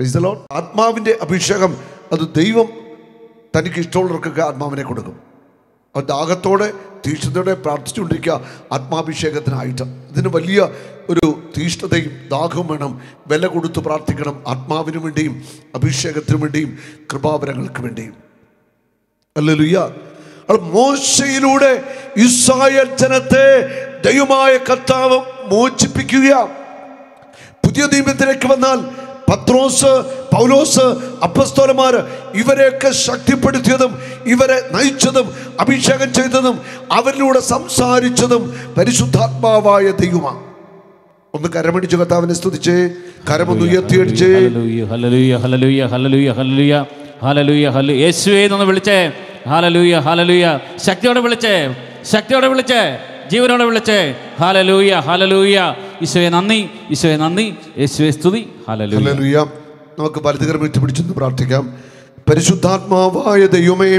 Praise the Lord. ആത്മാവിൻ്റെ അഭിഷേകം അത് ദൈവം തനിക്ക് ഇഷ്ടമുള്ളവർക്കൊക്കെ ആത്മാവിനെ കൊടുക്കും അത് ദാഹത്തോടെ തീഷ്ണതയോടെ പ്രാർത്ഥിച്ചുകൊണ്ടിരിക്കുക ആത്മാഭിഷേകത്തിനായിട്ട് ഇതിന് വലിയ ഒരു തീഷ്ണതയും ദാഹവും വേണം വില കൊടുത്ത് പ്രാർത്ഥിക്കണം ആത്മാവിനു വേണ്ടിയും അഭിഷേകത്തിനു വേണ്ടിയും കൃപാവരങ്ങൾക്ക് വേണ്ടിയും അല്ലേലൂയ അപ്പോൾ മോശയിലൂടെ ഇസ്രായേൽ ജനത്തെ ദൈവമായ കർത്താവ് മോചിപ്പിക്കുക പുതിയ നിയമത്തിലേക്ക് വന്നാൽ പത്രോസ് പൗലോസ് അപ്പസ്തോലന്മാര് ഇവരെയൊക്കെ ശക്തിപ്പെടുത്തിയതും ഇവരെ നയിച്ചതും അഭിഷേകം ചെയ്തതും അവരിലൂടെ സംസാരിച്ചതും പരിശുദ്ധാത്മാവായ ദൈവമാണ് ഒന്ന് കരമടിച്ച് കർത്താവിനെ സ്തുതിച്ചേ കരമൊന്ന് ഉയർത്തിയടിച്ചേ hallelujah, hallelujah, hallelujah, hallelujah, hallelujah, hallelujah, hallelujah. യേശുവേ എന്നൊന്ന് വിളിച്ചേ ഹാലലൂയ ഹാലലൂയ ശക്തിയോടെ വിളിച്ചേ ശക്തിയോടെ വിളിച്ചേ ജീവനോടെ വിളിച്ചേ ഹാലലൂയ ഹാലലൂയ ഈശോയെ നന്ദി ഈശോയെ നന്ദി യേശുവെ സ്തുതി ഹാലലൂയ ഹല്ലേലൂയ നമുക്ക് വലതുകരം വെച്ച് പിടിച്ചൊന്ന് പ്രാർത്ഥിക്കാം പരിശുദ്ധാത്മാവായ ദൈവമേ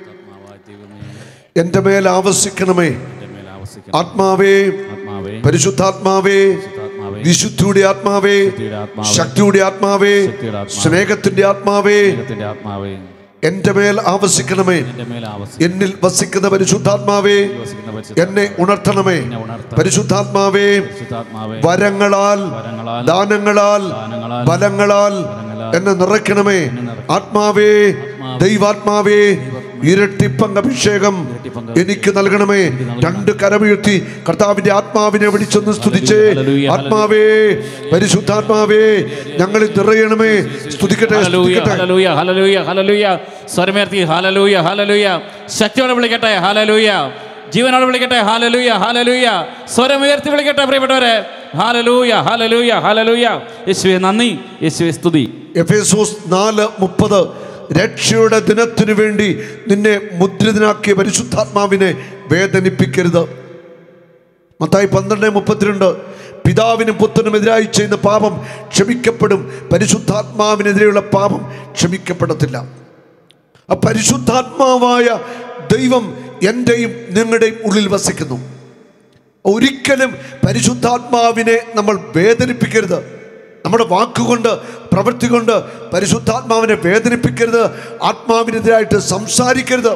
എൻ്റെ മേൽ ആവസിക്കണമേ ആത്മാവേ ആത്മാവേ പരിശുദ്ധാത്മാവേ ആത്മാവേ വിശുദ്ധിയുടെ ആത്മാവേ ശക്തിയുടെ ആത്മാവേ ശക്തിയുടെ ആത്മാവേ ശക്തിയുടെ ആത്മാവേ സ്നേഹത്തിന്റെ ആത്മാവേ ദൈവത്തിന്റെ ആത്മാവേ എൻ്റെ മേൽ ആവസിക്കണമേ എൻ്റെ മേൽ ആവസിക്കുന്ന എന്നിൽ വസിക്കുന്ന പരിശുദ്ധാത്മാവേ പരിശുദ്ധ എന്നെ ഉണർത്തണമേ എന്നെ ഉണർത്ത പരിശുദ്ധാത്മാവേ പരിശുദ്ധാത്മാവേ വരങ്ങളാൽ വരങ്ങളാൽ ദാനങ്ങളാൽ ദാനങ്ങളാൽ ബലങ്ങളാൽ ബലങ്ങളാൽ എന്നെ നിറയ്ക്കണമേ ആത്മാവേ ദൈവാത്മാവേ ഇരട്ടിപ്പങ്ക് അഭിഷേകം എനിക്ക് നൽകണമേ രണ്ട് കരമുയർത്തി കർത്താവിന്റെ ആത്മാവിനെ വിളിച്ചൊന്ന് സ്തുതിച്ചേ ആത്മാവേ പരിശുദ്ധാത്മാവേ ഞങ്ങളിൽ നിറയണമേ സ്തുതിക്കട്ടെ ഹല്ലേലൂയ സ്തുതിക്കട്ടെ ഹല്ലേലൂയ ഹല്ലേലൂയ ഹല്ലേലൂയ സ്വരമേർത്തി ഹല്ലേലൂയ ഹല്ലേലൂയ ശക്തിയോടെ വിളിക്കട്ടെ ഹല്ലേലൂയ ജീവനോടെ വിളിക്കട്ടെ ഹല്ലേലൂയ ഹല്ലേലൂയ സ്വരമുയർത്തി വിളിക്കട്ടെ പ്രിയപ്പെട്ടവരെ ഹല്ലേലൂയ ഹല്ലേലൂയ ഹല്ലേലൂയ യേശുവേ നന്ദി യേശുവേ സ്തുതി എഫേസോസ് നാല് മുപ്പത് രക്ഷയുടെ ദിനത്തിനു വേണ്ടി നിന്നെ മുദ്രിതനാക്കിയ പരിശുദ്ധാത്മാവിനെ വേദനിപ്പിക്കരുത് മത്തായി പന്ത്രണ്ട് മുപ്പത്തിരണ്ട് പിതാവിനും പുത്രനും എതിരായി ചെയ്യുന്ന പാപം ക്ഷമിക്കപ്പെടും പരിശുദ്ധാത്മാവിനെതിരെയുള്ള പാപം ക്ഷമിക്കപ്പെടത്തില്ല ആ പരിശുദ്ധാത്മാവായ ദൈവം എൻ്റെയും നിങ്ങളുടെയും ഉള്ളിൽ വസിക്കുന്നു ഒരിക്കലും പരിശുദ്ധാത്മാവിനെ നമ്മൾ വേദനിപ്പിക്കരുത് നമ്മുടെ വാക്കുകൊണ്ട് പ്രവൃത്തി കൊണ്ട് പരിശുദ്ധാത്മാവിനെ വേദനിപ്പിക്കരുത് ആത്മാവിനെതിരായിട്ട് സംസാരിക്കരുത്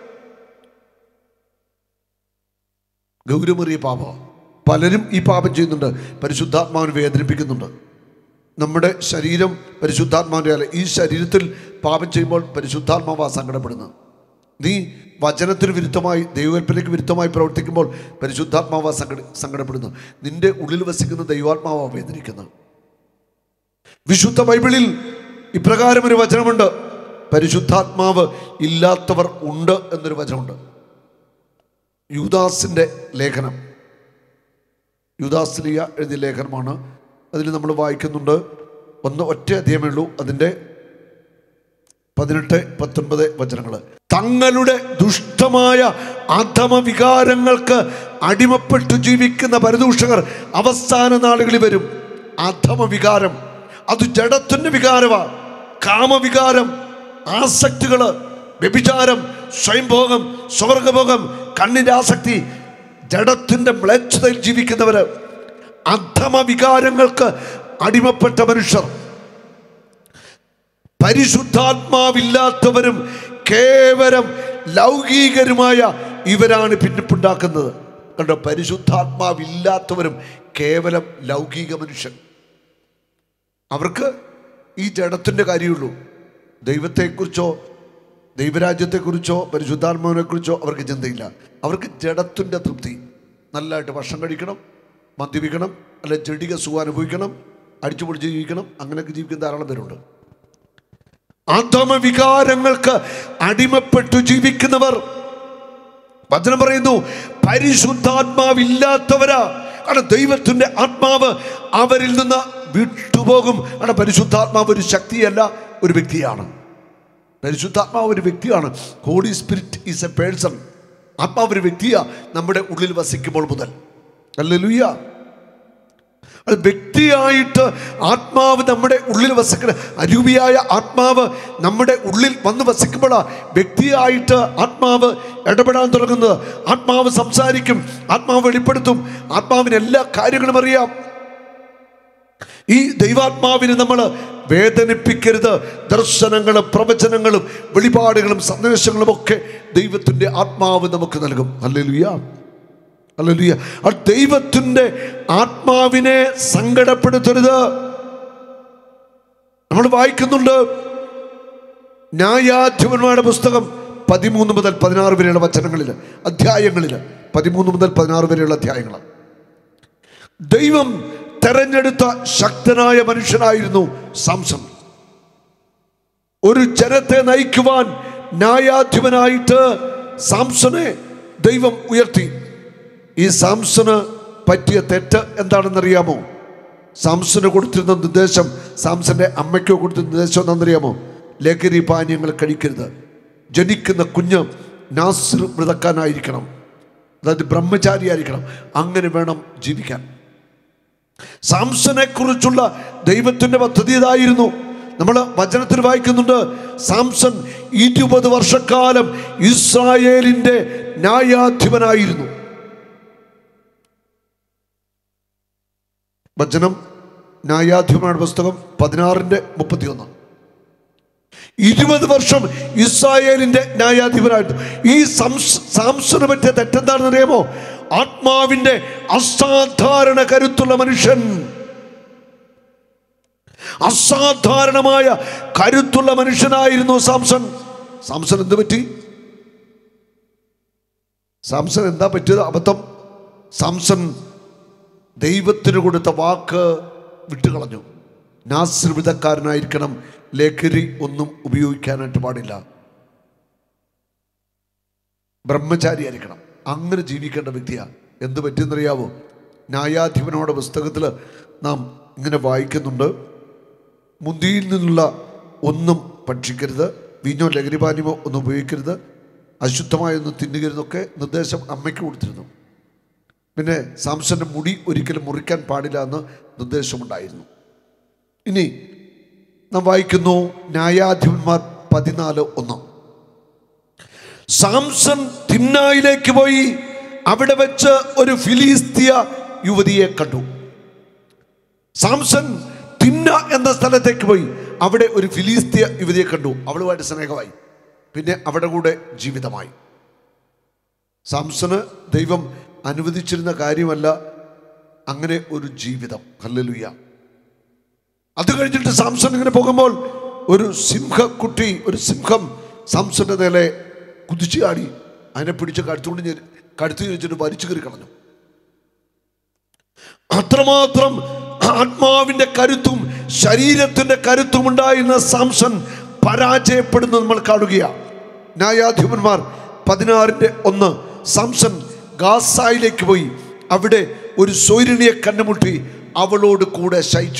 ഗൗരവമേറിയ പാപം പലരും ഈ പാപം ചെയ്യുന്നുണ്ട് പരിശുദ്ധാത്മാവിനെ വേദനിപ്പിക്കുന്നുണ്ട് നമ്മുടെ ശരീരം പരിശുദ്ധാത്മാവിൻ്റെ അല്ല ഈ ശരീരത്തിൽ പാപം ചെയ്യുമ്പോൾ പരിശുദ്ധാത്മാവാ സങ്കടപ്പെടുന്നത് നീ വചനത്തിന് വിരുദ്ധമായി ദൈവകൽപ്പനയ്ക്ക് വിരുദ്ധമായി പ്രവർത്തിക്കുമ്പോൾ പരിശുദ്ധാത്മാവാ സങ്കട സങ്കടപ്പെടുന്നു നിന്റെ ഉള്ളിൽ വസിക്കുന്ന ദൈവാത്മാവാ വേദനിക്കുന്നത് വിശുദ്ധ ബൈബിളിൽ ഇപ്രകാരം ഒരു വചനമുണ്ട് പരിശുദ്ധാത്മാവ് ഇല്ലാത്തവർ ഉണ്ട് എന്നൊരു വചനമുണ്ട് യൂദാസിൻ്റെ ലേഖനം യൂദാസ്ലിയ എഴുതിയ ലേഖനമാണ് അതിൽ നമ്മൾ വായിക്കുന്നുണ്ട് ഒന്ന് ഒറ്റ അധ്യായമേ ഉള്ളൂ അതിൻ്റെ പതിനെട്ട് പത്തൊൻപത് വചനങ്ങൾ തങ്ങളുടെ ദുഷ്ടമായ അധമവികാരങ്ങൾക്ക് അടിമപ്പെട്ടു ജീവിക്കുന്ന പരദൂഷകർ അവസാന നാളുകളിൽ വരും അധമവികാരം അത് ജഡത്തിൻ്റെ വികാരമാ കാമവികാരം ആസക്തികള് വ്യഭിചാരം സ്വയംഭോഗം സ്വർഗഭോഗം കണ്ണിൻ്റെ ആസക്തി ജഡത്തിൻ്റെ മ്ലേച്ഛതയിൽ ജീവിക്കുന്നവര് അധമവികാരങ്ങൾക്ക് അടിമപ്പെട്ട മനുഷ്യർ പരിശുദ്ധാത്മാവില്ലാത്തവരും കേവലം ലൗകികരുമായ ഇവരാണ് ഭിന്നിപ്പുണ്ടാക്കുന്നത് കണ്ടോ പരിശുദ്ധാത്മാവില്ലാത്തവരും കേവലം ലൗകിക മനുഷ്യൻ അവർക്ക് ഈ ജഡത്തിൻ്റെ കാര്യമുള്ളൂ ദൈവത്തെക്കുറിച്ചോ ദൈവരാജ്യത്തെക്കുറിച്ചോ പരിശുദ്ധാത്മാവിനെക്കുറിച്ചോ അവർക്ക് ചിന്തയില്ല അവർക്ക് ജഡത്തിൻ്റെ തൃപ്തി നല്ലതായിട്ട് ഭക്ഷണം കഴിക്കണം മദ്യപിക്കണം അല്ലെ ചെടിക സുഖം അനുഭവിക്കണം അടിച്ചുപൊളിച്ച് ജീവിക്കണം അങ്ങനെയൊക്കെ ജീവിക്കുന്ന ധാരാളം പേരുണ്ട് അധമവികാരങ്ങൾക്ക് അടിമപ്പെട്ടു ജീവിക്കുന്നവർ വചനം പറയുന്നു പരിശുദ്ധാത്മാവില്ലാത്തവരാ കാരണം ദൈവത്തിന്റെ ആത്മാവ് അവരിൽ നിന്ന് വിട്ടുപോകും കാരണം പരിശുദ്ധാത്മാവ് ഒരു ശക്തിയല്ല ഒരു വ്യക്തിയാണ് പരിശുദ്ധാത്മാവ് ഒരു വ്യക്തിയാണ് holy spirit is a person ആത്മാവ് ഒരു വ്യക്തിയാ നമ്മുടെ ഉള്ളിൽ വസിക്കുമ്പോൾ മുതൽ അല്ലെ അത് വ്യക്തിയായിട്ട് ആത്മാവ് നമ്മുടെ ഉള്ളിൽ വസിക്കുന്ന അരൂപിയായ ആത്മാവ് നമ്മുടെ ഉള്ളിൽ വന്ന് വസിക്കുമ്പോഴാ വ്യക്തിയായിട്ട് ആത്മാവ് ഇടപെടാൻ തുടങ്ങുന്നത് ആത്മാവ് സംസാരിക്കും ആത്മാവ് വെളിപ്പെടുത്തും ആത്മാവിന് എല്ലാ കാര്യങ്ങളും അറിയാം ഈ ദൈവാത്മാവിനെ നമ്മൾ വേദനിപ്പിക്കരുത് ദർശനങ്ങളും പ്രവചനങ്ങളും വെളിപാടുകളും സന്ദേശങ്ങളും ഒക്കെ ദൈവത്തിൻ്റെ ആത്മാവ് നമുക്ക് നൽകും അല്ലെലുയ അല്ലെലുയ ആ ദൈവത്തിൻ്റെ ആത്മാവിനെ സങ്കടപ്പെടുത്തരുത് നമ്മൾ വായിക്കുന്നുണ്ട് ന്യായാധിപന്മാരുടെ പുസ്തകം പതിമൂന്ന് മുതൽ പതിനാറ് വരെയുള്ള വചനങ്ങളിൽ അധ്യായങ്ങളിൽ പതിമൂന്ന് മുതൽ പതിനാറ് വരെയുള്ള അധ്യായങ്ങൾ ദൈവം തെരഞ്ഞെടുത്ത ശക്തനായ മനുഷ്യനായിരുന്നു സാംസൺ ഒരു ജനത്തെ നയിക്കുവാൻ ന്യായാധിപനായിട്ട് സാംസനെ ദൈവം ഉയർത്തി ഈ സാംസന് പറ്റിയ തെറ്റ് എന്താണെന്നറിയാമോ സാംസന് കൊടുത്തിരുന്ന നിർദ്ദേശം സാംസന്റെ അമ്മയ്ക്കോ കൊടുത്തിരുന്ന നിർദ്ദേശം എന്താണെന്നറിയാമോ ലഹരി പാനീയങ്ങൾ കഴിക്കരുത് ജനിക്കുന്ന കുഞ്ഞ് നാസിർ മൃതക്കാനായിരിക്കണം അതായത് ബ്രഹ്മചാരിയായിരിക്കണം അങ്ങനെ വേണം ജീവിക്കാൻ സാംസനെ കുറിച്ചുള്ള ദൈവത്തിന്റെ പദ്ധതി ഇതായിരുന്നു നമ്മൾ വചനത്തിൽ വായിക്കുന്നുണ്ട് സാംസൺ ഇരുപത് വർഷക്കാലം ഇസ്രായേലിന്റെ ന്യായാധിപനായിരുന്നു വചനം ന്യായാധിപനാണ് പുസ്തകം പതിനാറിന്റെ മുപ്പത്തിയൊന്ന് ഇരുപത് വർഷം ഇസ്രായേലിന്റെ ന്യായാധിപനായിട്ട് ഈ സംസ് സാംസന് പറ്റിയ തെറ്റെന്താണെന്ന് അറിയാമോ ആത്മാവിന്റെ അസാധാരണ കരുത്തുള്ള മനുഷ്യൻ അസാധാരണമായ കരുത്തുള്ള മനുഷ്യനായിരുന്നു സാംസൺ സാംസൺ എന്ത് പറ്റി സാംസൺ എന്താ പറ്റിയത് അബദ്ധം സാംസൺ ദൈവത്തിന് കൊടുത്ത വാക്ക് വിട്ടുകളഞ്ഞു നാശ്രിതക്കാരനായിരിക്കണം ലഹരി ഒന്നും ഉപയോഗിക്കാനായിട്ട് പാടില്ല ബ്രഹ്മചാരിയായിരിക്കണം അങ്ങനെ ജീവിക്കേണ്ട വ്യക്തിയാണ് എന്ത് പറ്റിയെന്നറിയാവോ ന്യായാധിപനോടെ പുസ്തകത്തിൽ നാം ഇങ്ങനെ വായിക്കുന്നുണ്ട് മുന്തിയിൽ നിന്നുള്ള ഒന്നും ഭക്ഷിക്കരുത് വീഞ്ഞോ ലഹരിപാനീയമോ ഒന്നും ഉപയോഗിക്കരുത് അശുദ്ധമായൊന്നും തിന്നുകരുതെന്നൊക്കെ നിർദ്ദേശം അമ്മയ്ക്ക് കൊടുത്തിരുന്നു പിന്നെ സാംസന്റെ മുടി ഒരിക്കലും മുറിക്കാൻ പാടില്ല എന്ന് നിർദ്ദേശമുണ്ടായിരുന്നു ഇനി നാം വായിക്കുന്നു ന്യായാധിപന്മാർ പതിനാല് ഒന്ന് സാംസൺ തിന്നായിലേക്ക് പോയി അവിടെ വെച്ച് ഒരു ഫിലിസ്തീയ യുവതിയെ കണ്ടു സാംസൺ തിന്ന എന്ന സ്ഥലത്തേക്ക് പോയി അവിടെ ഒരു ഫിലിസ്തീയ യുവതിയെ കണ്ടു അവളുമായിട്ട് സ്നേഹമായി പിന്നെ അവിടെ കൂടെ ജീവിതമായി സാംസണ് ദൈവം അനുവദിച്ചിരുന്ന കാര്യമല്ല അങ്ങനെ ഒരു ജീവിതം ഹല്ലേലൂയ അത് കഴിഞ്ഞിട്ട് സാംസൺ ഇങ്ങനെ പോകുമ്പോൾ ഒരു സിംഹക്കുട്ടി ഒരു സിംഹം സാംസന്റെ നേരെ കുതിച്ചു ചാടി അതിനെ പിടിച്ച് കഴുത്തുകൊണ്ട് ഞെരി- കഴുത്ത് വെച്ചിട്ട് വലിച്ചു കയറി കളഞ്ഞു അത്രമാത്രം ആത്മാവിന്റെ കരുത്തും ശരീരത്തിന്റെ കരുത്തും ഉണ്ടായിരുന്ന സാംസൺ പരാജയപ്പെടുന്നത് നമ്മൾ കാണുകയാണ് ന്യായാധിപന്മാർ പതിനാറിന്റെ ഒന്ന് സാംസൺ ഗാസായിലേക്ക് പോയി അവിടെ ഒരു സൗരിണിയെ കണ്ടുമുട്ടി അവളോട് കൂടെ ശയിച്ചു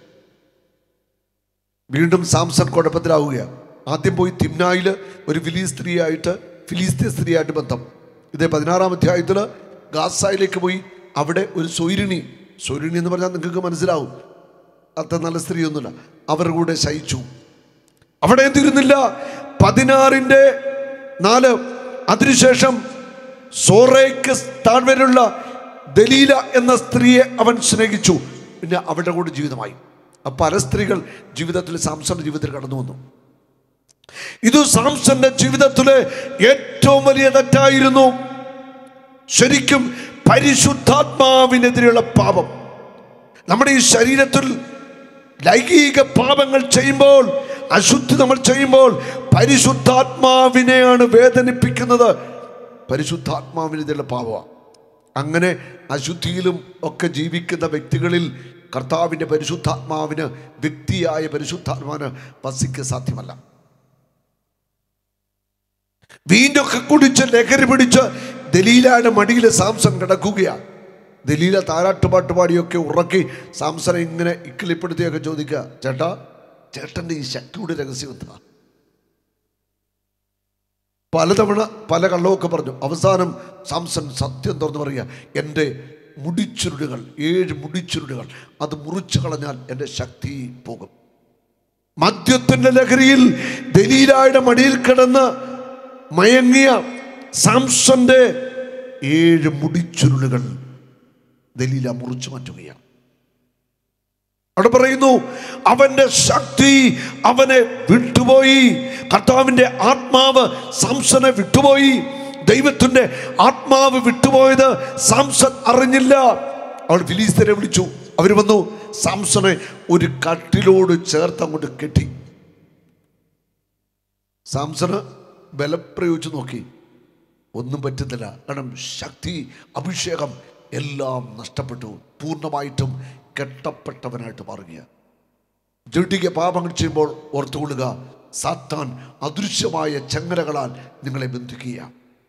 വീണ്ടും സാംസൺ കുഴപ്പത്തിലാവുകയാണ് ആദ്യം പോയി തിമ്നായിൽ ഒരു ഫിലിസ് സ്ത്രീയായിട്ട് ഫിലിസ്തീയ സ്ത്രീയായിട്ട് ബന്ധം ഇതേ പതിനാറാം അധ്യായത്തിൽ ഗാസായിലേക്ക് പോയി അവിടെ ഒരു സൊയ്രിണി സൊയ്രിണി എന്ന് പറഞ്ഞാൽ നിങ്ങൾക്ക് മനസ്സിലാവും അത്ര നല്ല സ്ത്രീയൊന്നുമില്ല അവരുടെ കൂടെ ശയിച്ചു അവിടെ തീരുന്നില്ല പതിനാറിൻ്റെ നാല് അതിനുശേഷം സോറയ്ക്ക് താഴ്വരയുള്ള ദലീല എന്ന സ്ത്രീയെ അവൻ സ്നേഹിച്ചു പിന്നെ അവരുടെ കൂടെ ജീവിതമായി ആ പല സ്ത്രീകൾ ജീവിതത്തിൽ സാംസന്റെ ജീവിതത്തിൽ കടന്നു വന്നു ഇത് സാംസന്റെ ജീവിതത്തിലെ ഏറ്റവും വലിയ തെറ്റായിരുന്നു ശരിക്കും പരിശുദ്ധാത്മാവിനെതിരെയുള്ള പാപം നമ്മുടെ ഈ ശരീരത്തിൽ ലൈംഗിക പാപങ്ങൾ ചെയ്യുമ്പോൾ അശുദ്ധി നമ്മൾ ചെയ്യുമ്പോൾ പരിശുദ്ധാത്മാവിനെയാണ് വേദനിപ്പിക്കുന്നത് പരിശുദ്ധാത്മാവിനെതിരെയുള്ള പാപമാണ് അങ്ങനെ അശുദ്ധിയിലും ഒക്കെ ജീവിക്കുന്ന വ്യക്തികളിൽ കർത്താവിൻ്റെ പരിശുദ്ധാത്മാവിന് വ്യക്തിയായ പരിശുദ്ധാത്മാവിന് വസിക്കുക സാധ്യമല്ല വീണ്ടൊക്കെ കുടിച്ച് ലഹരി പിടിച്ച് ദലീലയുടെ മടിയിൽ സാംസൺ കിടക്കുകയാണ് ദലീല താരാട്ടുപാട്ട് പാടിയൊക്കെ ഉറക്കി സാംസനെ ഇങ്ങനെ ഇക്കിളിപ്പെടുത്തിയൊക്കെ ചോദിക്കുക ചേട്ടാ ചേട്ടൻ്റെ ഈ ശക്തിയുടെ രഹസ്യം എന്താ പലതവണ പല കള്ളമൊക്കെ പറഞ്ഞു അവസാനം സാംസൺ സത്യം തുറന്നു പറയുക എൻ്റെ മുടിച്ചുരുടുകൾ ഏഴ് മുടിച്ചുരുടുകൾ അത് മുറിച്ചു കളഞ്ഞാൽ എൻ്റെ ശക്തി പോകും മദ്യത്തിൻ്റെ ലഹരിയിൽ ദലീലായുടെ മടിയിൽ കിടന്ന് മയങ്ങിയ സാംസന്റെ ഏഴ് മുടിച്ചുരുളുകൾ ദലീല മുറിച്ചു മാറ്റുകയാണ് അവിടെ പറയുന്നു അവന്റെ ശക്തി അവനെ വിട്ടുപോയി കർത്താവിന്റെ ആത്മാവ് സാംസനെ വിട്ടുപോയി ദൈവത്തിന്റെ ആത്മാവ് വിട്ടുപോയത് സാംസൺ അറിഞ്ഞില്ല അവൾ ഫിലീസ്തരെ വിളിച്ചു അവർ വന്നു സാംസനെ ഒരു കട്ടിലോട് ചേർത്ത് അങ്ങോട്ട് കെട്ടി സാംസണ് ബലപ്രയോഗിച്ച് നോക്കി ഒന്നും പറ്റുന്നില്ല കാരണം ശക്തി അഭിഷേകം എല്ലാം നഷ്ടപ്പെട്ടു പൂർണ്ണമായിട്ടും കെട്ടപ്പെട്ടവനായിട്ട് മാറുക ജഡിക പാപങ്ങൾ ചെയ്യുമ്പോൾ ഓർത്തുകൊള്ളുക സാത്താൻ അദൃശ്യമായ ചങ്ങലകളാൽ നിങ്ങളെ ബന്ധിക്കുക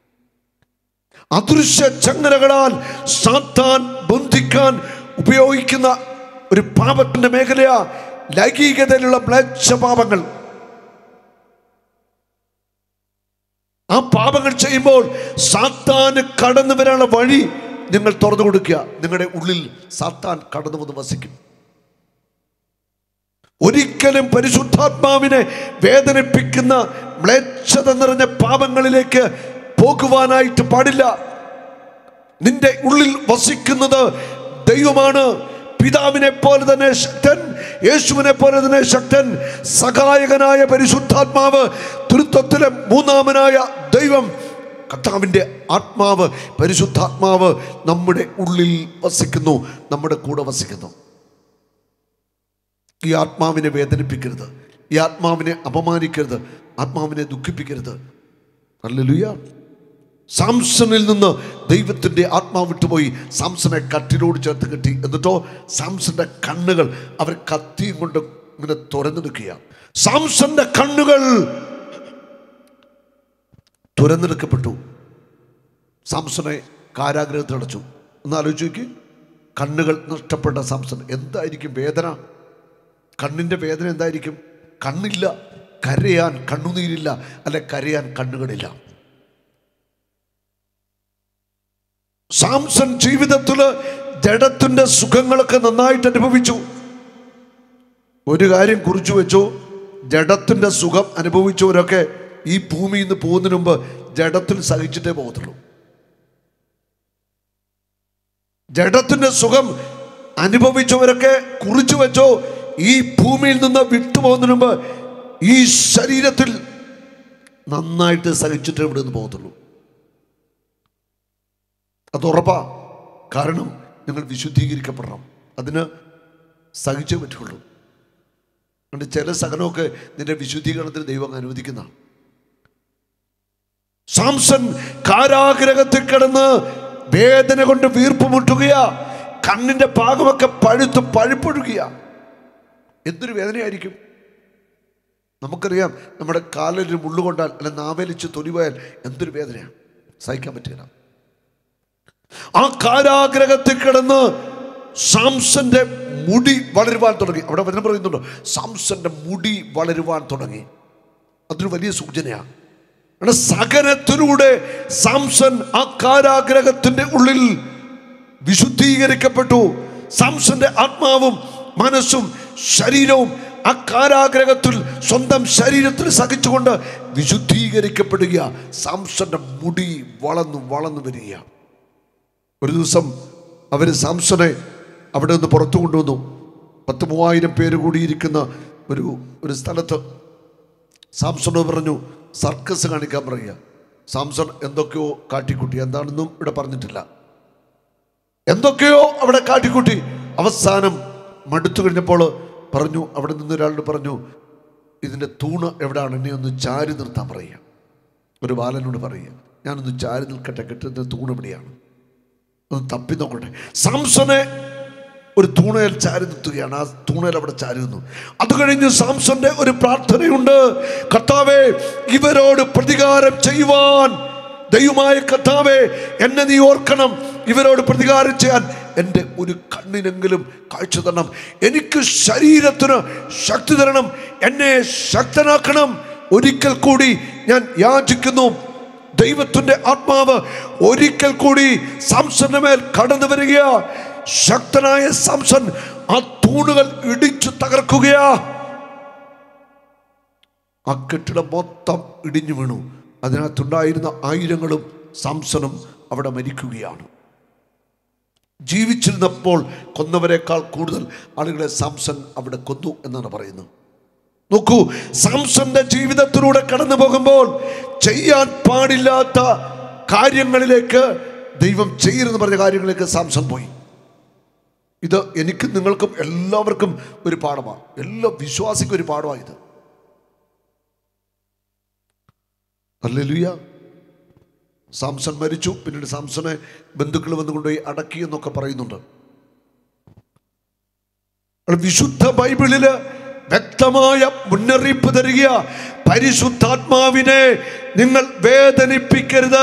അദൃശ്യ ചങ്ങലകളാൽ സാത്താൻ ബന്ധിക്കാൻ ഉപയോഗിക്കുന്ന ഒരു പാപത്തിന്റെ മേഖലയാ ലൈംഗികതയിലുള്ള മ്ലേച്ഛ പാപങ്ങൾ ആ പാപങ്ങൾ ചെയ്യുമ്പോൾ സാത്താന് കടന്നു വരാനുള്ള വഴി നിങ്ങൾ തുറന്നു കൊടുക്കുക നിങ്ങളുടെ ഉള്ളിൽ സാത്താൻ കടന്നു വന്ന് വസിക്കും ഒരിക്കലും പരിശുദ്ധാത്മാവിനെ വേദനിപ്പിക്കുന്ന മ്ലേച്ഛത നിറഞ്ഞ പാപങ്ങളിലേക്ക് പോകുവാനായിട്ട് പാടില്ല നിന്റെ ഉള്ളിൽ വസിക്കുന്നത് ദൈവമാണ് പിതാവിനെ പോലെ തന്നെ ശക്തൻ യേശുവിനെ പോലെ തന്നെ ശക്തൻ സഹായകനായ പരിശുദ്ധാത്മാവ് തൃത്വത്തിലെ മൂന്നാമനായ ദൈവം കർത്താവിൻ്റെ ആത്മാവ് പരിശുദ്ധാത്മാവ് നമ്മുടെ ഉള്ളിൽ വസിക്കുന്നു നമ്മുടെ കൂടെ വസിക്കുന്നു ഈ ആത്മാവിനെ വേദനിപ്പിക്കരുത് ഈ ആത്മാവിനെ അപമാനിക്കരുത് ആത്മാവിനെ ദുഃഖിപ്പിക്കരുത് അല്ലലുയ സാംസണിൽ നിന്ന് ദൈവത്തിൻ്റെ ആത്മാവ് വിട്ടുപോയി സാംസനെ കട്ടിലോട് ചേർത്ത് കെട്ടി എന്നിട്ടോ സാംസന്റെ കണ്ണുകൾ അവർ കത്തിയും കൊണ്ട് ഇങ്ങനെ തുറന്നെടുക്കുക സാംസന്റെ കണ്ണുകൾ തുറന്നെടുക്കപ്പെട്ടു സാംസനെ കാരാഗ്രഹത്തിൽ അടച്ചു ഒന്ന് ആലോചിച്ച് നോക്കി കണ്ണുകൾ നഷ്ടപ്പെട്ട സാംസൺ എന്തായിരിക്കും വേദന കണ്ണിൻ്റെ വേദന എന്തായിരിക്കും കണ്ണില്ല കരയാൻ കണ്ണുനീരില്ല അല്ലെ കരയാൻ കണ്ണുകളില്ല സാംസൺ ജീവിതത്തിൽ ജഡത്തിന്റെ സുഖങ്ങളൊക്കെ നന്നായിട്ട് അനുഭവിച്ചു ഒരു കാര്യം കുറിച്ചു വെച്ചു ജഡത്തിന്റെ സുഖം അനുഭവിച്ചവരൊക്കെ ഈ ഭൂമിയിൽ നിന്ന് പോകുന്നതിന് മുമ്പ് ജഡത്തിൽ സഹിച്ചിട്ടേ പോകത്തുള്ളൂ ജഡത്തിന്റെ സുഖം അനുഭവിച്ചവരൊക്കെ കുറിച്ചു വെച്ചോ ഈ ഭൂമിയിൽ നിന്ന് വിട്ടുപോകുന്നതിന് മുമ്പ് ഈ ശരീരത്തിൽ നന്നായിട്ട് സഹിച്ചിട്ടേ ഇവിടെ നിന്ന് പോകത്തുള്ളൂ അത് ഉറപ്പാ കാരണം നിങ്ങൾ വിശുദ്ധീകരിക്കപ്പെടണം അതിന് സഹിച്ചേ പറ്റുള്ളൂ അതുകൊണ്ട് ചില സഹനമൊക്കെ നിന്റെ വിശുദ്ധീകരണത്തിന് ദൈവം അനുവദിക്കുന്നതാണ് സാംസൺ കാരാഗ്രഹത്തിൽ കിടന്ന് വേദന കൊണ്ട് വീർപ്പ് മുട്ടുകയാ കണ്ണിന്റെ ഭാഗമൊക്കെ പഴുത്ത് പഴുപ്പൊഴുകിയ എന്തൊരു വേദനയായിരിക്കും നമുക്കറിയാം നമ്മുടെ കാലിൽ മുള്ളു കൊണ്ടാൽ അല്ല നാവേലിച്ച് തൊലിപോയാൽ എന്തൊരു വേദനയാണ് സഹിക്കാൻ പറ്റുക ആ കാരാഗ്രഹത്തിൽ കിടന്ന് സാംസന്റെ മുടി വളരുവാൻ തുടങ്ങി അവിടെ വചനം പറയുന്നുണ്ടോ സാംസന്റെ മുടി വളരുവാൻ തുടങ്ങി അതൊരു വലിയ സൂചനയാണ് കാരണം സകലത്തിലൂടെ സാംസൺ ആ കാരാഗ്രഹത്തിന്റെ ഉള്ളിൽ വിശുദ്ധീകരിക്കപ്പെട്ടു സാംസന്റെ ആത്മാവും മനസ്സും ശരീരവും ആ കാരാഗ്രഹത്തിൽ സ്വന്തം ശരീരത്തിൽ സഹിച്ചുകൊണ്ട് വിശുദ്ധീകരിക്കപ്പെടുക സാംസന്റെ മുടി വളർന്നു വളർന്നു വരിക ഒരു ദിവസം അവർ സാംസനെ അവിടെ നിന്ന് പുറത്തു കൊണ്ടുവന്നു പത്ത് മൂവായിരം പേര് കൂടിയിരിക്കുന്ന ഒരു ഒരു സ്ഥലത്ത് സാംസണോട് പറഞ്ഞു സർക്കസ് കാണിക്കാൻ പറയുക സാംസൺ എന്തൊക്കെയോ കാട്ടിക്കൂട്ടി എന്താണെന്നും ഇവിടെ പറഞ്ഞിട്ടില്ല എന്തൊക്കെയോ അവിടെ കാട്ടിക്കൂട്ടി അവസാനം മടുത്തു കഴിഞ്ഞപ്പോൾ പറഞ്ഞു അവിടെ നിന്ന് ഒരാളോട് പറഞ്ഞു ഇതിൻ്റെ തൂണ് എവിടെയാണ് എന്നെ ഒന്ന് ചാരി നിർത്താൻ പറയുക ഒരു ബാലനോട് പറയുക ഞാനൊന്ന് ചാരി നിൽക്കട്ടെ കെട്ടുന്ന തൂണ് എവിടെയാണ് ഒന്ന് തപ്പി നോക്കട്ടെ സാംസനെ ഒരു തൂണയിൽ ചാരി നിർത്തുകയാണ് ആ തൂണയിൽ അവിടെ ചാരി നിന്നു അത് കഴിഞ്ഞ് സാംസന്റെ ഒരു പ്രാർത്ഥനയുണ്ട് കർത്താവേ ഇവരോട് പ്രതികാരം ചെയ്യുവാൻ ദൈവമായ കർത്താവേ എന്നെ നീ ഓർക്കണം ഇവരോട് പ്രതികാരം ചെയ്യാൻ എൻ്റെ ഒരു കണ്ണിനെങ്കിലും കാഴ്ച തരണം എനിക്ക് ശരീരത്തിന് ശക്തി തരണം എന്നെ ശക്തനാക്കണം ഒരിക്കൽ കൂടി ഞാൻ യാചിക്കുന്നു ദൈവത്തിന്റെ ആത്മാവ് ഒരിക്കൽ കൂടി സംസന്റെ മേൽ കടന്നു വരിക ശക്തനായ സംസൻ ആ തൂണുകൾ ഇടിച്ചു തകർക്കുകയാ ആ കെട്ടിടം മൊത്തം ഇടിഞ്ഞു വീണു അതിനകത്തുണ്ടായിരുന്ന ആയിരങ്ങളും സംസനും അവിടെ മരിക്കുകയാണ് ജീവിച്ചിരുന്നപ്പോൾ കൊന്നവരെക്കാൾ കൂടുതൽ ആളുകളെ സാംസൺ അവിടെ കൊന്നു എന്നാണ് പറയുന്നത് നോക്കൂ സാംസന്റെ ജീവിതത്തിലൂടെ കടന്നു പോകുമ്പോൾ ചെയ്യാൻ പാടില്ലാത്ത കാര്യങ്ങളിലേക്ക് ദൈവം ചെയ്യരുതെന്ന് പറഞ്ഞ കാര്യങ്ങളിലേക്ക് സാംസൺ പോയി ഇത് എനിക്കും നിങ്ങൾക്കും എല്ലാവർക്കും ഒരു പാഠമാണ് എല്ലാ വിശ്വാസിക്കും ഒരു പാഠമാണ് ഇത് അല്ലെലുയ സാംസൺ മരിച്ചു പിന്നീട് സാംസനെ ബന്ധുക്കൾ വന്ന് കൊണ്ടുപോയി അടക്കി എന്നൊക്കെ പറയുന്നുണ്ട് അപ്പോൾ വിശുദ്ധ ബൈബിളില് വ്യക്തമായ മുന്നറിയിപ്പ് തരിക പരിശുദ്ധാത്മാവിനെ നിങ്ങൾ വേദനിപ്പിക്കരുത്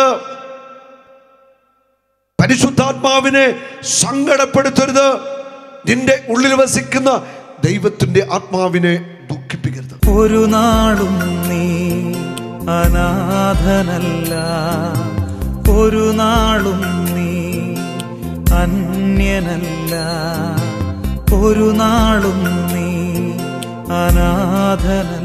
പരിശുദ്ധാത്മാവിനെ സങ്കടപ്പെടുത്തരുത് നിന്റെ ഉള്ളിൽ വസിക്കുന്ന ദൈവത്തിന്റെ ആത്മാവിനെ ദുഃഖിപ്പിക്കരുത് ഒരു നാളും നീ അനാഥനല്ല ഒരു നാളും നീ അന്യനല്ല ഒരു നാളും നീ അനാഥനല്ല